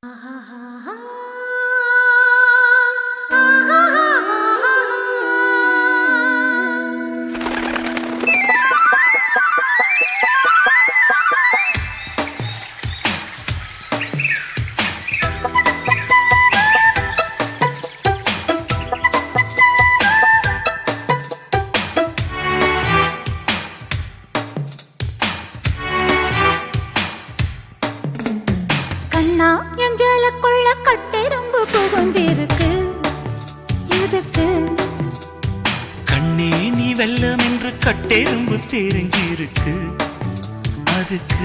கண்ணா எஞ்சலுக்குள்ள கட்டெரும்பு புகுந்திருக்கு எதுக்கு கண்ணே நீ வெள்ளம் என்று கட்டெரும்பு தெரிஞ்சிருக்கு அதுக்கு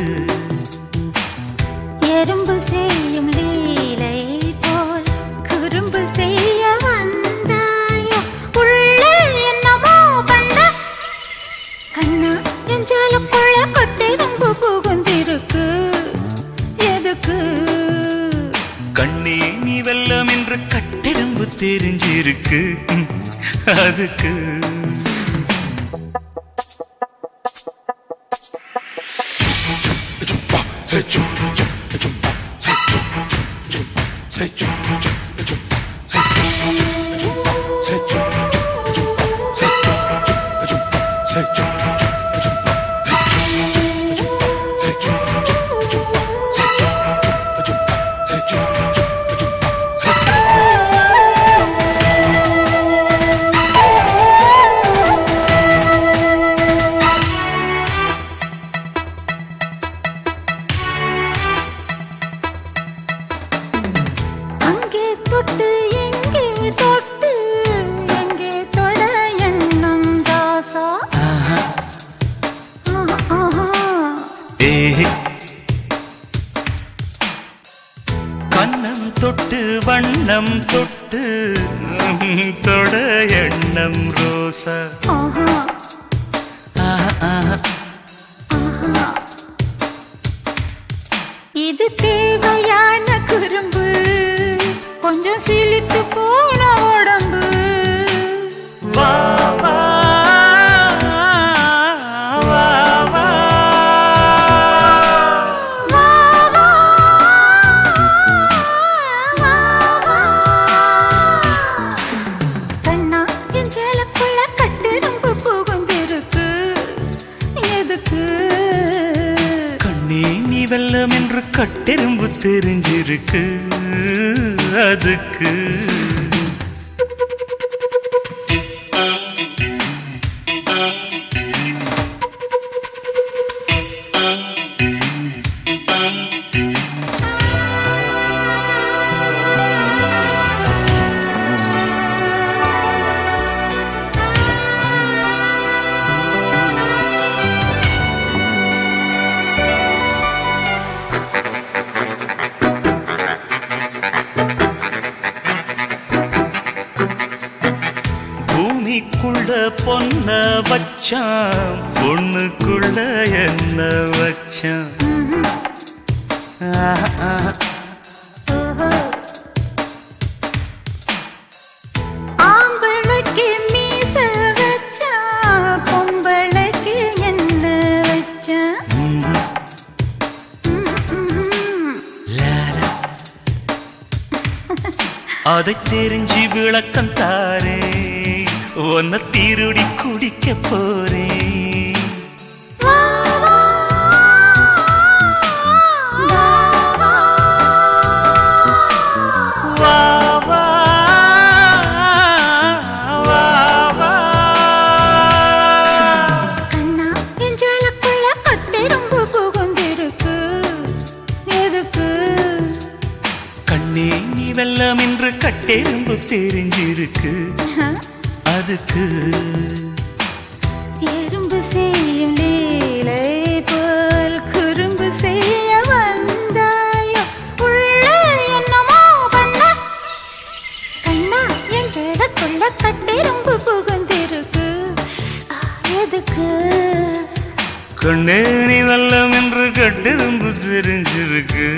எறும்பு செய்யும் லீலை போல் குறும்பு செய்ய வந்தாயோ உள்ளே என்னமோ பண்ண கண்ணா எஞ்சலுக்குள்ள கட்டெரும்பு புகுந்திருக்கு எதுக்கு கண்ணே நீ வெள்ளம் என்று கட்டெரும்பு தெரிஞ்சிருக்கு அதுக்கு அங்கே தொட்டு எங்கே தொட்டு எங்கே தொட எண்ணம் தாசா ஆஹா, ஆஹா, ஆஹா. ஏஹே. கண்ணம் தொட்டு வண்ணம் தொட்டு தொட எண்ணம் ரோசா ஆஹா, ஆஹா, ஆஹா. ஆஹா. இது தேவையான குறும்பு கொஞ்சம் சிலித்து போன உடம்பு வா, வா, வா, வா. வா, வா, வா, வா. கண்ணா என் சேலக்குள்ள கட்டெரும்பு புகுந்திருக்கு எதுக்கு கண்ணே நீ வெள்ளம் என்று கட்டெரும்பு தெரிஞ்சிருக்கு அதுக்கு பூமிக்குள்ள பொன்ன வச்சான் பொண்ணுக்குள்ள என்ன வச்சான் ஆஹா, ஆஹா. ஓஹோ. ஆம்பளைக்கு மீச வச்சா பொம்பளைக்கு என்ன வச்சா ம், ம்ம். லாலா. அதை தெரிஞ்சு விளக்கம் தாரே உன்னை தீருடி குடிக்க போறேன் வா, வா, வா, வா. வா வா வா வா கண்ணா என் ஜாலக்குள்ள கட்டெரும்பு புகுந்திருக்கு எதுக்கு கண்ணே நீ வெள்ளம் என்று கட்டெரும்பு தெரிஞ்சிருக்கு அதுக்கு எறும்பு செய்யும் லீலை போல் குறும்பு செய்ய வந்தாயோ உள்ள என்னமோ பண்ண கண்ணா என் ஜெயக்குள்ள கட்டெரும்பு புகுந்திருக்கு ஆ, எதுக்கு கண்ணே நீ வெள்ளம் என்று கட்டெரும்பு தெரிஞ்சிருக்கு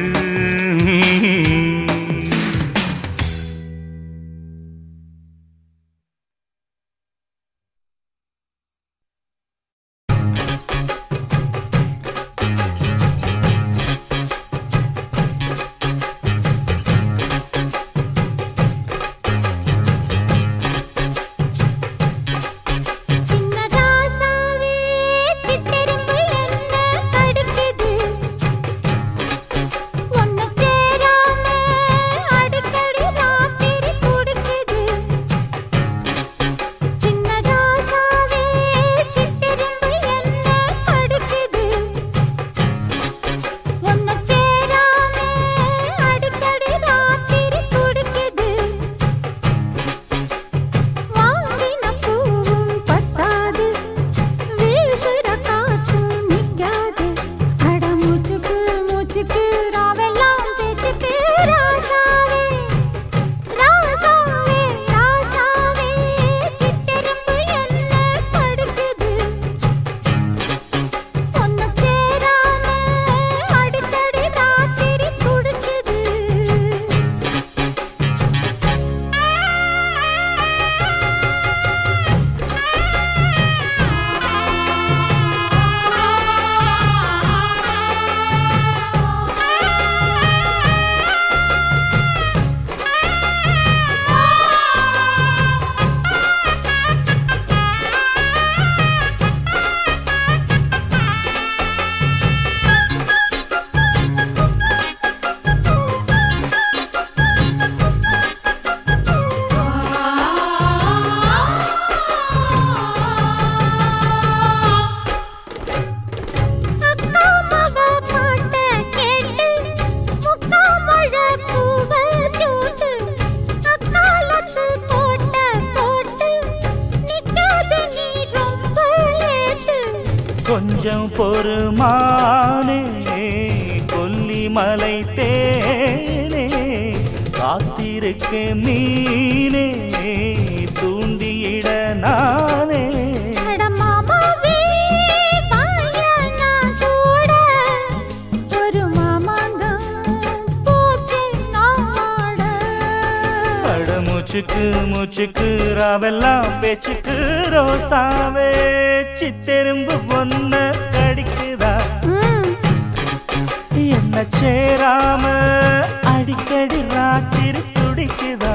இருக்கேன் மீனே தூண்டியிட நானே அட மாமாவே, வாயா நான் கூட. ஒரு மாமாங்கம் பூச்சி நாட. அட மூச்சுக்கு மூச்சுக்கு ராவெல்லாம் பேச்சுக்கு ரோசாவே சித்தெரும்பு பொண்ண கடிக்குதா ம், என்ன சேராம அடிக்கடி ராத்திரி துடிக்குதா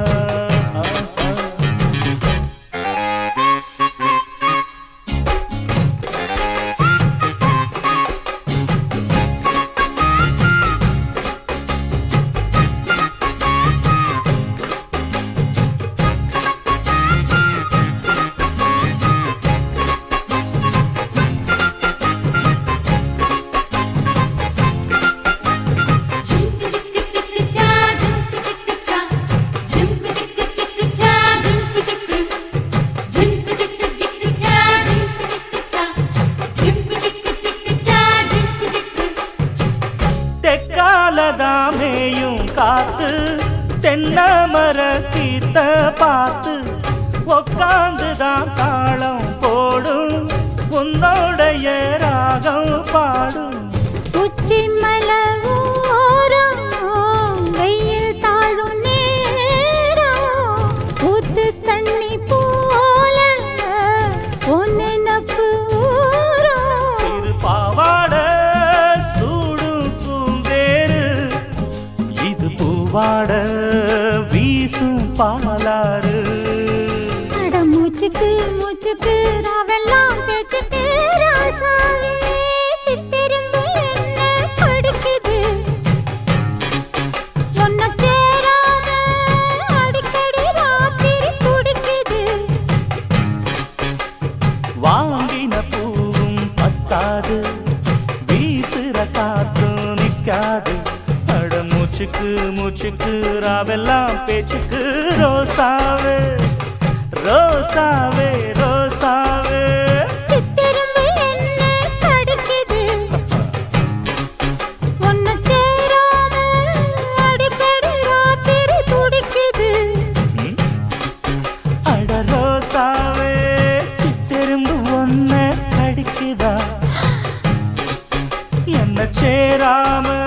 தெக்காலதாமேயும் காத்து தென்னமர கீத்த பார்த்து உக்காந்துதான் தாளம் போடும் உன்னோடைய ராகம் பாடும் உச்சி மலை ஓரம் வெயில் தாழும் நேரம் ஊத்து தண்ணி போல உன் நினப்பு ஊறும். இது பாவாட சூடும் பூந்தேரு இது பூவாட வீசும் பாலாறு அட மூச்சுக்கு மூச்சுக்கு ராவெல்லாம் பேச்சுக்கு ராசாவே சித்திரும்பு என்ன படிக்குது உன்னை சேராம அடிக்கடி ராத்திரி துடிக்குது வாங்கின பூவும் பத்தாது வீசுற காத்தும் நிக்காது அட மூச்சுக்கு மூச்சுக்கு ராவெல்லாம் பேச்சுக்கு ரோசாவே ரோசாவே ரோசாவே சித்திரும்பு என்ன படிக்குது உன்னை சேராம அடிக்கடி ராத்திரி துடிக்குது ம்? அட ரோசாவே சித்தெரும்பு ஒன்ன கடிக்குதா என்ன சேராம